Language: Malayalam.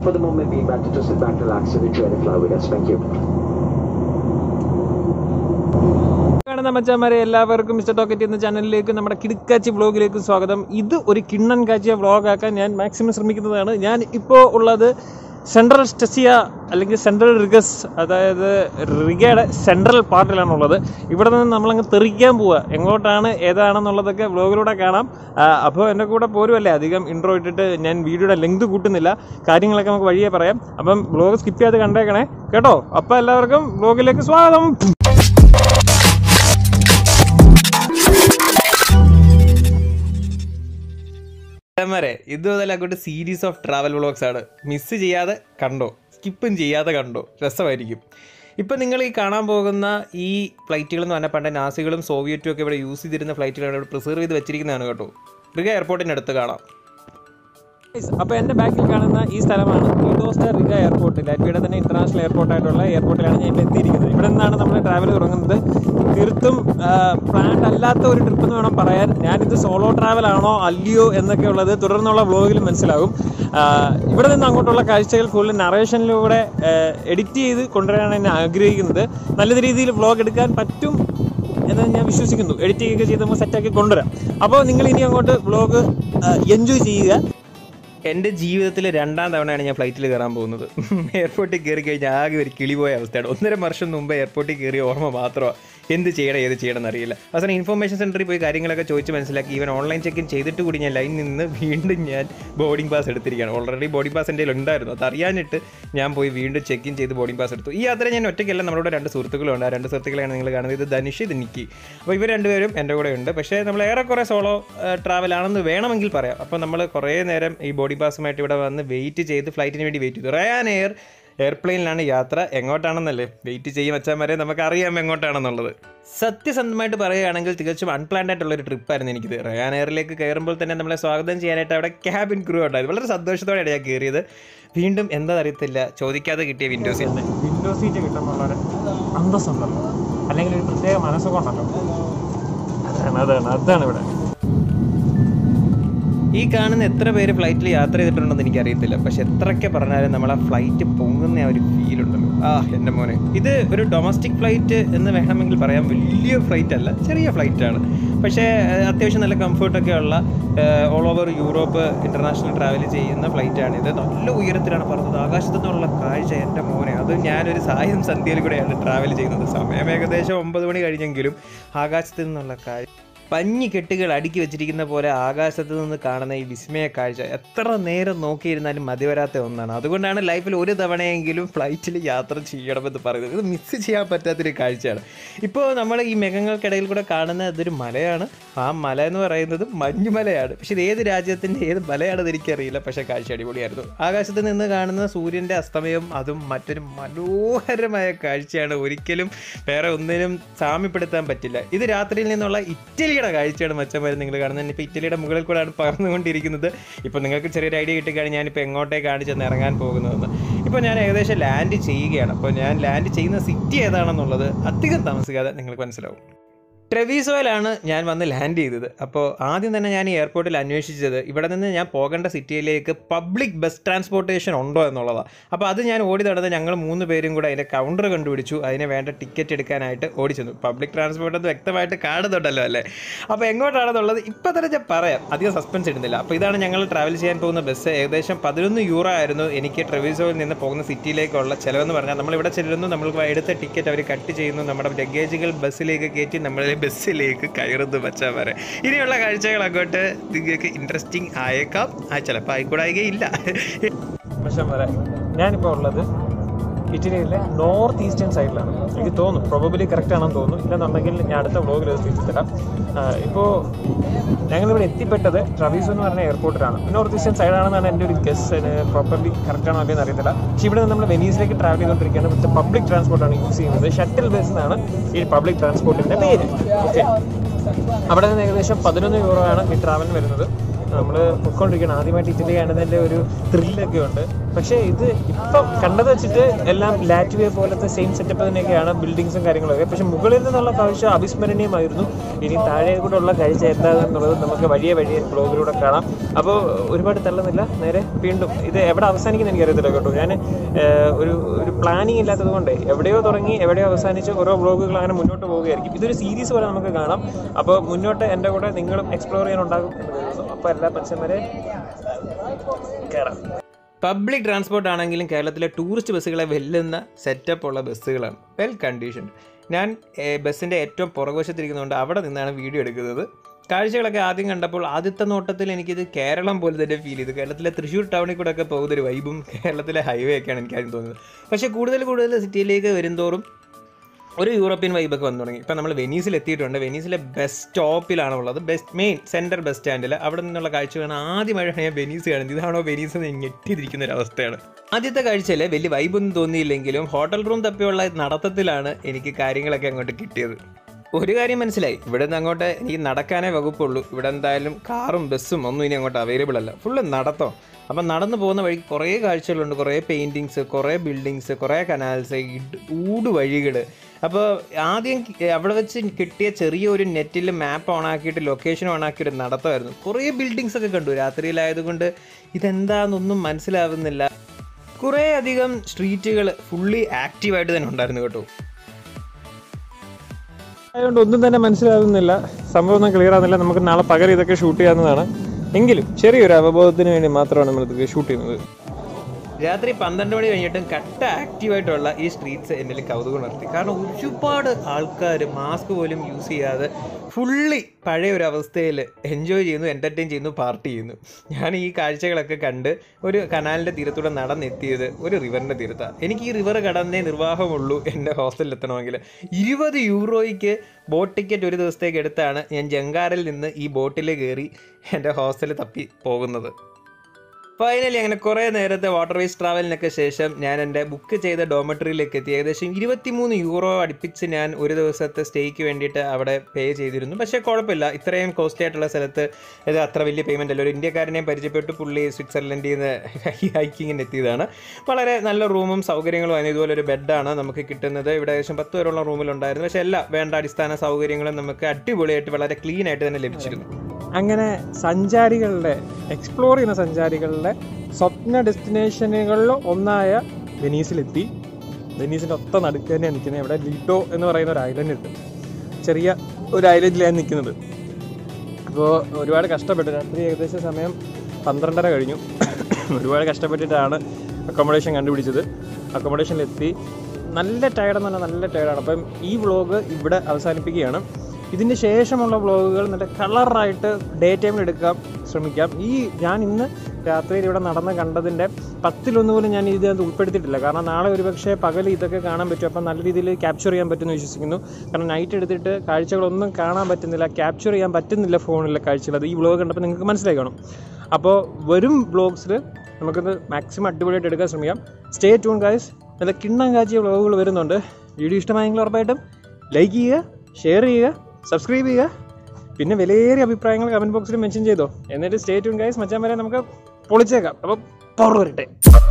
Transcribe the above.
For the moment, be better to sit back, relax, and enjoy the flight with us. Thank you. കാണുന്ന മച്ചാമാരെ എല്ലാവർക്കും മിസ്റ്റർ ടോക്കറ്റ് എന്ന ചാനലിലേക്ക് നമ്മുടെ കിടുക്കാച്ചി വ്ളോഗിലേക്ക് സ്വാഗതം ഇത് ഒരു കിണ്ണൻ കാച്ചിയ വ്ളോഗ് ആക്കാൻ ഞാൻ മാക്സിമം ശ്രമിക്കുന്നതാണ് ഞാൻ ഇപ്പോൾ ഉള്ളത് സെൻട്രൽ സ്റ്റെസിയ അല്ലെങ്കിൽ സെൻട്രൽ റിഗസ് അതായത് റിഗയുടെ സെൻട്രൽ പാർട്ടിലാണ് ഉള്ളത് ഇവിടെ നിന്ന് നമ്മളങ്ങ് തെറിക്കാൻ പോവുക എങ്ങോട്ടാണ് ഏതാണെന്നുള്ളതൊക്കെ വ്ളോഗിലൂടെ കാണാം അപ്പോൾ എൻ്റെ കൂടെ പോരുമല്ലേ അധികം ഇൻട്രോ ഇട്ടിട്ട് ഞാൻ വീഡിയോയുടെ ലെങ്ത് കൂട്ടുന്നില്ല കാര്യങ്ങളൊക്കെ നമുക്ക് വഴിയേ പറയാം അപ്പം വ്ളോഗ് സ്കിപ്പ് ചെയ്ത് കണ്ടേക്കണേ കേട്ടോ അപ്പോൾ എല്ലാവർക്കും വ്ളോഗിലേക്ക് സ്വാഗതം വരെ ഇത് മുതൽ അങ്ങോട്ട് സീരീസ് ഓഫ് ട്രാവൽ വ്ളോഗ്സ് ആണ് മിസ് ചെയ്യാതെ കണ്ടോ സ്കിപ്പും ചെയ്യാതെ കണ്ടോ രസമായിരിക്കും ഇപ്പം നിങ്ങൾ ഈ കാണാൻ പോകുന്ന ഈ ഫ്ലൈറ്റുകൾ എന്ന് പറഞ്ഞാൽ പണ്ട് നാസികളും സോവിയറ്റും ഒക്കെ ഇവിടെ യൂസ് ചെയ്തിരുന്ന ഫ്ലൈറ്റുകളാണ് ഇവിടെ പ്രിസർവ് ചെയ്ത് വെച്ചിരിക്കുന്നതാണ് കേട്ടോ റിഗ എയർപോർട്ടിൻ്റെ അടുത്ത് കാണാം അപ്പോൾ എൻ്റെ ബാക്കിൽ കാണുന്ന ഈ സ്ഥലമാണ് ഇൻഡോസ്റ്റർ റിഗ എയർപോർട്ട് ലാറ്റ്വിയുടെ തന്നെ ഇന്റർനാഷണൽ എയർപോർട്ടായിട്ടുള്ള എയർപോർട്ടിലാണ് ഞാൻ ഇപ്പോൾ എത്തിയിരിക്കുന്നത് ഇവിടെ നിന്നാണ് നമ്മൾ ട്രാവൽ തുടങ്ങുന്നത് തീർത്തും പ്ലാൻഡ് അല്ലാത്ത ഒരു ട്രിപ്പ് എന്ന് വേണം പറയാൻ ഞാനിത് സോളോ ട്രാവൽ ആണോ അല്ലയോ എന്നൊക്കെ ഉള്ളത് തുടർന്നുള്ള വ്ളോഗിൽ മനസ്സിലാകും ആ, ഇവിടെ നിന്ന് അങ്ങോട്ടുള്ള കാഴ്ചകൾ ഫുൾ നറേഷനിലൂടെ എഡിറ്റ് ചെയ്ത് കൊണ്ടുവരാനാണ് ഞാൻ ആഗ്രഹിക്കുന്നത് നല്ല രീതിയിൽ വ്ളോഗ് എടുക്കാൻ പറ്റും എന്ന് ഞാൻ വിശ്വസിക്കുന്നു എഡിറ്റിംഗ് ഒക്കെ ചെയ്ത് നമ്മൾ സെറ്റാക്കി കൊണ്ടുവരാം അപ്പോൾ നിങ്ങൾ ഇനി അങ്ങോട്ട് വ്ളോഗ് എൻജോയ് ചെയ്യുക എൻ്റെ ജീവിതത്തിൽ രണ്ടാം തവണയാണ് ഞാൻ ഫ്ലൈറ്റിൽ കയറാൻ പോകുന്നത് എയർപോർട്ടിൽ കയറി കഴിഞ്ഞാൽ ആകെ ഒരു കിളി പോയ അവസ്ഥയാണ് ഒന്നര വർഷം മുമ്പ് എയർപോർട്ടിൽ കയറിയ ഓർമ്മ മാത്രമാണ് എന്ത് ചെയ്യണം ഏത് ചെയ്യണം എന്നറിയില്ല അവസാനം ഇൻഫർമേഷൻ സെൻറ്ററിൽ പോയി കാര്യങ്ങളൊക്കെ ചോദിച്ച് മനസ്സിലാക്കി ഈവൻ ഓൺലൈൻ ചെക്ക് ഇൻ ചെയ്തിട്ട് കൂടി ഞാൻ ലൈനിൽ നിന്ന് വീണ്ടും ഞാൻ ബോർഡിംഗ് പാസ് എടുത്തിരിക്കുകയാണ് ഓൾറെഡി ബോർഡിംഗ് പാസ് എൻ്റെ ഉണ്ടായിരുന്നു അത് അറിയാനിട്ട് ഞാൻ പോയി വീണ്ടും ചെക്ക് ഇൻ ചെയ്ത് ബോർഡിംഗ് പാസ് എടുത്തു ഈ യാത്ര ഞാൻ ഒറ്റയ്ക്കല്ല നമ്മുടെ രണ്ട് സുഹൃത്തുക്കളുണ്ട് ആ രണ്ട് സുഹൃത്തുക്കളെയാണ് നിങ്ങൾ കാണുന്നത് ഇത് ധനുഷ് ഇത് നിക്കി അപ്പോൾ ഇവർ രണ്ടുപേരും എൻ്റെ കൂടെ ഉണ്ട് പക്ഷേ നമ്മൾ ഏറെക്കുറെ സോളോ ട്രാവൽ ആണെന്ന് വേണമെങ്കിൽ പറയാം അപ്പോൾ നമ്മൾ കുറേ നേരം ഈ ബോഡി പാസുമായിട്ട് ഇവിടെ വന്ന് വെയിറ്റ് ചെയ്ത് ഫ്ലൈറ്റിന് വേണ്ടി വെയിറ്റ് ചെയ്തു റയാൻ എയർ എയർപ്ലെയിനിലാണ് യാത്ര എങ്ങോട്ടാണെന്നല്ലേ വെയിറ്റ് ചെയ്യും വെച്ചാൽ വരെ നമുക്ക് അറിയാം എങ്ങോട്ടാണെന്നുള്ളത് സത്യസന്ധമായിട്ട് പറയുകയാണെങ്കിൽ തികച്ചും അൺപ്ലാൻഡ് ആയിട്ടുള്ള ഒരു ട്രിപ്പായിരുന്നു എനിക്കിത് റയാൻ എയറിലേക്ക് കയറുമ്പോൾ തന്നെ നമ്മളെ സ്വാഗതം ചെയ്യാനായിട്ട് അവിടെ ക്യാബിൻ ക്രൂ ഉണ്ടായിരുന്നു വളരെ സന്തോഷത്തോടെയാണ് ഞാൻ കയറിയത് വീണ്ടും എന്താ അറിയത്തില്ല ചോദിക്കാതെ കിട്ടിയ വിൻഡോ സീറ്റ് വിൻഡോ സീറ്റ് കിട്ടുമ്പോൾ വളരെ അന്തസ്സുണ്ടല്ലോ അല്ലെങ്കിൽ ഒരു പ്രത്യേക മനസ്സുകൊണ്ടല്ലോ അതാണ് അതാണ് അതാണ് ഇവിടെ ഈ കാണുന്ന എത്ര പേര് ഫ്ലൈറ്റിൽ യാത്ര ചെയ്തിട്ടുണ്ടെന്ന് എനിക്കറിയത്തില്ല പക്ഷെ എത്രയൊക്കെ പറഞ്ഞാലും നമ്മൾ ആ ഫ്ലൈറ്റ് പൊങ്ങുന്ന ആ ഒരു ഫീൽ ഉണ്ടല്ലോ ആ എൻ്റെ മോനെ ഇത് ഒരു ഡൊമസ്റ്റിക് ഫ്ലൈറ്റ് എന്ന് വേണമെങ്കിൽ പറയാം വലിയ ഫ്ലൈറ്റ് അല്ല ചെറിയ ഫ്ലൈറ്റ് ആണ് പക്ഷേ ഏഹ്, അത്യാവശ്യം നല്ല കംഫർട്ടൊക്കെ ഉള്ള all over Europe international travel ചെയ്യുന്ന ഫ്ലൈറ്റാണ് ഇത് നല്ല ഉയരത്തിലാണ് പറഞ്ഞത് ആകാശത്തു നിന്നുള്ള കാഴ്ച എൻ്റെ മോനെ അത് ഞാനൊരു സായം സന്ധ്യയിൽ കൂടെയാണ് ട്രാവൽ ചെയ്യുന്നത് സമയം ഏകദേശം ഒമ്പത് മണി കഴിഞ്ഞെങ്കിലും ആകാശത്തു നിന്നുള്ള കാഴ്ച പഞ്ഞി കെട്ടുകൾ അടുക്കി വെച്ചിരിക്കുന്ന പോലെ ആകാശത്ത് നിന്ന് കാണുന്ന ഈ വിസ്മയ കാഴ്ച എത്ര നേരം നോക്കിയിരുന്നാലും മതി വരാത്ത ഒന്നാണ് അതുകൊണ്ടാണ് ലൈഫിൽ ഒരു തവണയെങ്കിലും ഫ്ലൈറ്റിൽ യാത്ര ചെയ്യണമെന്ന് പറയുന്നത് ഇത് മിസ് ചെയ്യാൻ പറ്റാത്തൊരു കാഴ്ചയാണ് ഇപ്പോൾ നമ്മൾ ഈ മേഘങ്ങൾക്കിടയിൽ കൂടെ കാണുന്ന ഇതൊരു മലയാണ് ആ മല എന്ന് പറയുന്നത് മഞ്ഞുമലയാണ് പക്ഷേ ഇത് ഏത് രാജ്യത്തിൻ്റെ ഏത് മലയാണെന്ന് എനിക്കറിയില്ല പക്ഷേ കാഴ്ച അടിപൊളിയായിരുന്നു ആകാശത്ത് നിന്ന് കാണുന്ന സൂര്യൻ്റെ അസ്തമയം അതും മറ്റൊരു മനോഹരമായ കാഴ്ചയാണ് ഒരിക്കലും വേറെ ഒന്നിനും സാമ്യപ്പെടുത്താൻ പറ്റില്ല ഇത് രാത്രിയിൽ നിന്നുള്ള ഇറ്റലിയുടെ കാഴ്ചയാണ് മച്ചന്മാർ നിങ്ങൾ കാണുന്നത് ഇപ്പോൾ ഇറ്റലിയുടെ മുകളിൽ കൂടെയാണ് പറന്നുകൊണ്ടിരിക്കുന്നത് ഇപ്പോൾ നിങ്ങൾക്ക് ചെറിയൊരു ഐഡിയ കിട്ടിക്കഴിഞ്ഞാൽ ഞാനിപ്പോൾ എങ്ങോട്ടേക്കാണ് ചെന്ന് ഇറങ്ങാൻ പോകുന്നതെന്ന് ഇപ്പോൾ ഞാൻ ഏകദേശം ലാൻഡ് ചെയ്യുകയാണ് അപ്പോൾ ഞാൻ ലാൻഡ് ചെയ്യുന്ന സിറ്റി ഏതാണെന്നുള്ളത് അധികം താമസിക്കാതെ നിങ്ങൾക്ക് മനസ്സിലാവും ട്രെവീസോയിലാണ് ഞാൻ വന്ന് ലാൻഡ് ചെയ്തത് അപ്പോൾ ആദ്യം തന്നെ ഞാൻ ഈ എയർപോർട്ടിൽ അന്വേഷിച്ചത് ഇവിടെ നിന്ന് ഞാൻ പോകേണ്ട സിറ്റിയിലേക്ക് പബ്ലിക് ബസ് ട്രാൻസ്പോർട്ടേഷൻ ഉണ്ടോ എന്നുള്ളതാണ് അപ്പോൾ അത് ഞാൻ ഓടി നടന്ന് ഞങ്ങൾ മൂന്ന് പേരും കൂടെ അതിൻ്റെ കൗണ്ടർ കണ്ടുപിടിച്ചു അതിന് വേണ്ട ടിക്കറ്റ് എടുക്കാനായിട്ട് ഓടിച്ചെന്നു പബ്ലിക് ട്രാൻസ്പോർട്ട് അത് വ്യക്തമായിട്ട് കാണുന്നുണ്ടല്ലോ അല്ലേ അപ്പോൾ എങ്ങോട്ടാണെന്നുള്ളത് ഇപ്പോൾ തന്നെ ഞാൻ പറയാം അധികം സസ്പെൻസ് ഇടുന്നില്ല അപ്പോൾ ഇതാണ് ഞങ്ങൾ ട്രാവൽ ചെയ്യാൻ പോകുന്ന ബസ് ഏകദേശം പതിനൊന്ന് യൂറോ ആയിരുന്നു എനിക്ക് ട്രെവീസോയിൽ നിന്ന് പോകുന്ന സിറ്റിയിലേക്കുള്ള ചിലവെന്ന് പറഞ്ഞാൽ നമ്മളിവിടെ ചെല്ലുന്നു നമ്മൾ എടുത്ത ടിക്കറ്റ് അവർ കട്ട് ചെയ്യുന്നു നമ്മുടെ ലഗേജുകൾ ബസ്സിലേക്ക് കയറ്റി നമ്മൾ ബസ്സിലേക്ക് കയറുന്നു വച്ചാൽ വരെ ഇനിയുള്ള കാഴ്ചകൾ അങ്ങോട്ട് നിങ്ങൾക്ക് ഇൻട്രസ്റ്റിംഗ് ആയേക്കാം ആ ചിലപ്പോൾ ആയിക്കൂടായികയില്ല പക്ഷേ വരെ ഞാനിപ്പോൾ ഉള്ളത് ഇറ്റലിയിലെ നോർത്ത് ഈസ്റ്റേൺ സൈഡിലാണ് എനിക്ക് തോന്നുന്നു പ്രോബബിലി കറക്റ്റ് ആണെന്ന് തോന്നുന്നു ഇല്ലെന്നുണ്ടെങ്കിൽ ഞാൻ അടുത്ത വ്ളോഗിൽ അത് തിരിച്ചു തരാം ഇപ്പോൾ ഞങ്ങളിവിടെ എത്തിപ്പെട്ടത് ട്രവീസോ എന്ന് പറഞ്ഞ എയർപോർട്ടിലാണ് നോർത്ത് ഈസ്റ്റേൺ സൈഡാണെന്നാണ് എൻ്റെ ഒരു ഗസ് പ്രോപ്പർലി കറക്റ്റ് ആണോ അല്ലെന്ന് അറിയത്തില്ല പക്ഷേ ഇവിടെ നിന്ന് നമ്മൾ വെനീസിലേക്ക് ട്രാവൽ ചെയ്തുകൊണ്ടിരിക്കുകയാണ് വിത്ത് പബ്ലിക് ട്രാൻസ്പോർട്ടാണ് യൂസ് ചെയ്യുന്നത് ഷട്ടിൽ ബസ് എന്നാണ് ഈ പബ്ലിക് ട്രാൻസ്പോർട്ടിൻ്റെ പേര് ഓക്കെ അവിടെ നിന്ന് ഏകദേശം പതിനൊന്ന് യൂറോ ആണ് ഈ ട്രാവലിന് വരുന്നത് നമ്മൾ പൊയ്ക്കൊണ്ടിരിക്കണം ആദ്യമായിട്ട് ഇറ്റലി കാണുന്നതിൻ്റെ ഒരു ത്രില്ലൊക്കെ ഉണ്ട് പക്ഷേ ഇത് ഇപ്പം കണ്ടത് വെച്ചിട്ട് എല്ലാം ലാറ്റ്വിയ പോലത്തെ സെയിം സെറ്റപ്പ് തന്നെയൊക്കെയാണ് ബിൽഡിങ്സും കാര്യങ്ങളൊക്കെ പക്ഷെ മുകളിൽ നിന്നുള്ള കാഴ്ച അവിസ്മരണീയമായിരുന്നു ഇനി താഴെ കൂടെ ഉള്ള കാഴ്ച എന്താണെന്നുള്ളത് നമുക്ക് വഴിയെ വഴിയെ ബ്ലോഗിലൂടെ കാണാം അപ്പോൾ ഒരുപാട് തള്ളുന്നില്ല നേരെ വീണ്ടും ഇത് എവിടെ അവസാനിക്കുന്ന എനിക്കറിയത്തില്ല കേട്ടോ ഞാൻ ഒരു ഒരു പ്ലാനിങ് ഇല്ലാത്തത് കൊണ്ട് എവിടെയോ തുടങ്ങി എവിടെയോ അവസാനിച്ച് ഓരോ ബ്ലോഗുകൾ അങ്ങനെ മുന്നോട്ട് പോവുകയായിരിക്കും ഇതൊരു സീരീസ് പോലെ നമുക്ക് കാണാം അപ്പോൾ മുന്നോട്ട് എൻ്റെ കൂടെ നിങ്ങളും എക്സ്പ്ലോർ ചെയ്യാൻ ഉണ്ടാകും എന്ന് കരുതുന്നു അപ്പോൾ എല്ലാ മനുഷ്യന്മാരെ കയറാം പബ്ലിക് ട്രാൻസ്പോർട്ട് ആണെങ്കിലും കേരളത്തിലെ ടൂറിസ്റ്റ് ബസ്സുകളെ വെല്ലുന്ന സെറ്റപ്പ് ഉള്ള ബസ്സുകളാണ് വെൽ കണ്ടീഷൻഡ് ഞാൻ ബസ്സിൻ്റെ ഏറ്റവും പുറകുവശത്തിരിക്കുന്നതുകൊണ്ട് അവിടെ നിന്നാണ് വീഡിയോ എടുക്കുന്നത് കാഴ്ചകളൊക്കെ ആദ്യം കണ്ടപ്പോൾ ആദ്യത്തെ നോട്ടത്തിൽ എനിക്കിത് കേരളം പോലെ തന്നെ ഫീൽ ചെയ്തു കേരളത്തിലെ തൃശ്ശൂർ ടൗണിൽ കൂടെ ഒക്കെ പോകുന്നൊരു വൈബും കേരളത്തിലെ ഹൈവേ ഒക്കെയാണ് എനിക്കാദ്യം തോന്നുന്നത് പക്ഷേ കൂടുതൽ കൂടുതൽ സിറ്റിയിലേക്ക് വരുന്തോറും ഒരു യൂറോപ്യൻ വൈബൊക്കെ വന്നു തുടങ്ങി ഇപ്പം നമ്മൾ വെനീസിൽ എത്തിയിട്ടുണ്ട് വെനീസിലെ ബസ് സ്റ്റോപ്പിലാണ് ഉള്ളത് ബെസ്റ്റ് മെയിൻ സെൻറ്റർ ബസ് സ്റ്റാൻഡിൽ അവിടെ നിന്നുള്ള കാഴ്ചകളാണ് ആദ്യമായിട്ടാണ് ഞാൻ വെനീസ് കാണുന്നത് ഇതാണോ വെനീസ് എന്ന് ഞെട്ടിയിരിക്കുന്ന ഒരു അവസ്ഥയാണ് ആദ്യത്തെ കാഴ്ചയിൽ വലിയ വൈബൊന്നും തോന്നിയില്ലെങ്കിലും ഹോട്ടൽ റൂം തപ്പിയുള്ള നടത്തത്തിലാണ് എനിക്ക് കാര്യങ്ങളൊക്കെ അങ്ങോട്ട് കിട്ടിയത് ഒരു കാര്യം മനസ്സിലായി ഇവിടെ നിന്ന് അങ്ങോട്ട് എനിക്ക് നടക്കാനേ വകുപ്പുള്ളൂ ഇവിടെ എന്തായാലും കാറും ബസ്സും ഒന്നും ഇനി അങ്ങോട്ട് അവൈലബിൾ അല്ല ഫുള്ള് നടത്തോ അപ്പം നടന്നു പോകുന്ന വഴിക്ക് കുറേ കാഴ്ചകളുണ്ട് കുറേ പെയിൻറ്റിങ്സ് കുറേ ബിൽഡിങ്സ് കുറേ കനാൽസ് ഊട് വഴികൾ അപ്പോൾ ആദ്യം കി- അവിടെ വെച്ച് കിട്ടിയ ചെറിയൊരു നെറ്റിൽ മാപ്പ് ഓൺ ആക്കിയിട്ട് ലൊക്കേഷൻ ഓൺ ആക്കിയിട്ട് നടത്തമായിരുന്നു കുറേ ബിൽഡിങ്സ് ഒക്കെ കണ്ടു രാത്രിയിലായതുകൊണ്ട് ഇതെന്താണെന്നൊന്നും മനസ്സിലാവുന്നില്ല കുറേ അധികം സ്ട്രീറ്റുകൾ ഫുള്ളി ആക്റ്റീവായിട്ട് തന്നെ ഉണ്ടായിരുന്നു കേട്ടോ അതുകൊണ്ട് ഒന്നും തന്നെ മനസ്സിലാകുന്നില്ല സംഭവം ഒന്നും ക്ലിയർ ആകുന്നില്ല നമുക്ക് നാളെ പകരം ഇതൊക്കെ ഷൂട്ട് ചെയ്യാവുന്നതാണ് എങ്കിലും ചെറിയൊരു അവബോധത്തിന് വേണ്ടി മാത്രമാണ് നമ്മൾ ഇതൊക്കെ ഷൂട്ട് ചെയ്യുന്നത് രാത്രി പന്ത്രണ്ട് മണി കഴിഞ്ഞിട്ടും കട്ട ആക്റ്റീവായിട്ടുള്ള ഈ സ്ട്രീറ്റ്സ് എന്നിൽ കൗതുകം ഉണർത്തി കാരണം ഒരുപാട് ആൾക്കാർ മാസ്ക് പോലും യൂസ് ചെയ്യാതെ ഫുള്ളി പഴയ ഒരു അവസ്ഥയിൽ എൻജോയ് ചെയ്യുന്നു എൻ്റർടൈൻ ചെയ്യുന്നു പാർട്ടി ചെയ്യുന്നു ഞാൻ ഈ കാഴ്ചകളൊക്കെ കണ്ട് ഒരു കനാലിൻ്റെ തീരത്തൂടെ നടന്നെത്തിയത് ഒരു റിവറിൻ്റെ തീരത്താണ് എനിക്ക് ഈ റിവർ കടന്നേ നിർവാഹമുള്ളൂ എൻ്റെ ഹോസ്റ്റലിൽ എത്തണമെങ്കിൽ ഇരുപത് യൂറോയ്ക്ക് ബോട്ട് ടിക്കറ്റ് ഒരു ദിവസത്തേക്ക് എടുത്താണ് ഞാൻ ജങ്കാറിൽ നിന്ന് ഈ ബോട്ടിൽ കയറി എൻ്റെ ഹോസ്റ്റലിൽ തപ്പി പോകുന്നത് ഫൈനലി അങ്ങനെ കുറേ നേരത്തെ വാട്ടർ വേസ് ട്രാവലിനൊക്കെ ശേഷം ഞാൻ എൻ്റെ ബുക്ക് ചെയ്ത ഡോമറ്ററിയിലേക്ക് എത്തി ഏകദേശം ഇരുപത്തിമൂന്ന് യൂറോ അടുപ്പിച്ച് ഞാൻ ഒരു ദിവസത്തെ സ്റ്റേക്ക് വേണ്ടിയിട്ട് അവിടെ പേ ചെയ്തിരുന്നു പക്ഷേ കുഴപ്പമില്ല ഇത്രയും കോസ്റ്റ് ആയിട്ടുള്ള സ്ഥലത്ത് ഇത് അത്ര വലിയ പേയ്മെൻ്റ് അല്ല ഒരു ഇന്ത്യക്കാരനെയും പരിചയപ്പെട്ട് പുള്ളി സ്വിറ്റ്സർലൻഡിൽ നിന്ന് ഹൈക്കിങ്ങിന് എത്തിയതാണ് വളരെ നല്ല റൂമും സൗകര്യങ്ങളും അതിന് ഇതുപോലെ ഒരു ബെഡാണ് നമുക്ക് കിട്ടുന്നത് ഇവിടെ ഏകദേശം പത്ത് പേരുള്ള റൂമിലുണ്ടായിരുന്നു പക്ഷേ എല്ലാ വേണ്ട അടിസ്ഥാന സൗകര്യങ്ങളും നമുക്ക് അടിപൊളിയായിട്ട് വളരെ ക്ലീൻ ആയിട്ട് തന്നെ ലഭിച്ചിരുന്നു അങ്ങനെ സഞ്ചാരികളുടെ എക്സ്പ്ലോർ ചെയ്യുന്ന സഞ്ചാരികളുടെ സ്വപ്ന ഡെസ്റ്റിനേഷനുകളിൽ ഒന്നായ വെനീസിലെത്തി വെനീസിൻ്റെ ഒത്ത നടുക്ക് തന്നെയാണ് നിൽക്കുന്നത് ഇവിടെ ലീട്ടോ എന്ന് പറയുന്ന ഒരു ഐലൻഡ് ഉണ്ട് ചെറിയ ഒരു ഐലൻഡിലാണ് നിൽക്കുന്നത് അപ്പോൾ ഒരുപാട് കഷ്ടപ്പെട്ടു രാത്രി ഏകദേശം സമയം പന്ത്രണ്ടര കഴിഞ്ഞു ഒരുപാട് കഷ്ടപ്പെട്ടിട്ടാണ് അക്കോമഡേഷൻ കണ്ടുപിടിച്ചത് അക്കോമഡേഷനിലെത്തി നല്ല ടയർഡെന്ന് പറഞ്ഞാൽ നല്ല ടയർഡാണ് അപ്പം ഈ വ്ളോഗ് ഇവിടെ അവസാനിപ്പിക്കുകയാണ് ഇതിന് ശേഷമുള്ള വ്ളോഗുകൾ നല്ല കളറായിട്ട് ഡേ ടൈമിൽ എടുക്കാൻ ശ്രമിക്കാം ഈ ഞാൻ ഇന്ന് രാത്രിയിൽ ഇവിടെ നടന്ന് കണ്ടതിൻ്റെ പത്തിലൊന്ന് പോലും ഞാൻ ഇതിനകത്ത് ഉൾപ്പെടുത്തിയിട്ടില്ല കാരണം നാളെ ഒരുപക്ഷെ പകൽ ഇതൊക്കെ കാണാൻ പറ്റും അപ്പം നല്ല രീതിയിൽ ക്യാപ്ചർ ചെയ്യാൻ പറ്റുമെന്ന് വിശ്വസിക്കുന്നു കാരണം നൈറ്റ് എടുത്തിട്ട് കാഴ്ചകളൊന്നും കാണാൻ പറ്റുന്നില്ല ക്യാപ്ചർ ചെയ്യാൻ പറ്റുന്നില്ല ഫോണിലെ കാഴ്ചകൾ അത് ഈ വ്ളോഗ് കണ്ടപ്പോൾ നിങ്ങൾക്ക് മനസ്സിലായി കാണും അപ്പോൾ വരും വ്ളോഗ്സിൽ നമുക്കത് മാക്സിമം അടിപൊളിയായിട്ട് എടുക്കാൻ ശ്രമിക്കാം സ്റ്റേ ട്യൂൺ ഗായ്സ് നല്ല കിണ്ണം കാച്ചിയ വ്ളോഗുകൾ വരുന്നുണ്ട് വീഡിയോ ഇഷ്ടമായെങ്കിൽ ഉറപ്പായിട്ടും ലൈക്ക് ചെയ്യുക ഷെയർ ചെയ്യുക സബ്സ്ക്രൈബ് ചെയ്യുക പിന്നെ വിലയേറിയ അഭിപ്രായങ്ങൾ കമൻറ്റ് ബോക്സിൽ മെൻഷൻ ചെയ്തോ എന്നിട്ട് സ്റ്റേ ട്യൂൺ ഗൈസ് മച്ചാൻ വരെ നമുക്ക് പൊളിച്ചേക്കാം അപ്പോൾ പവർ വരട്ടെ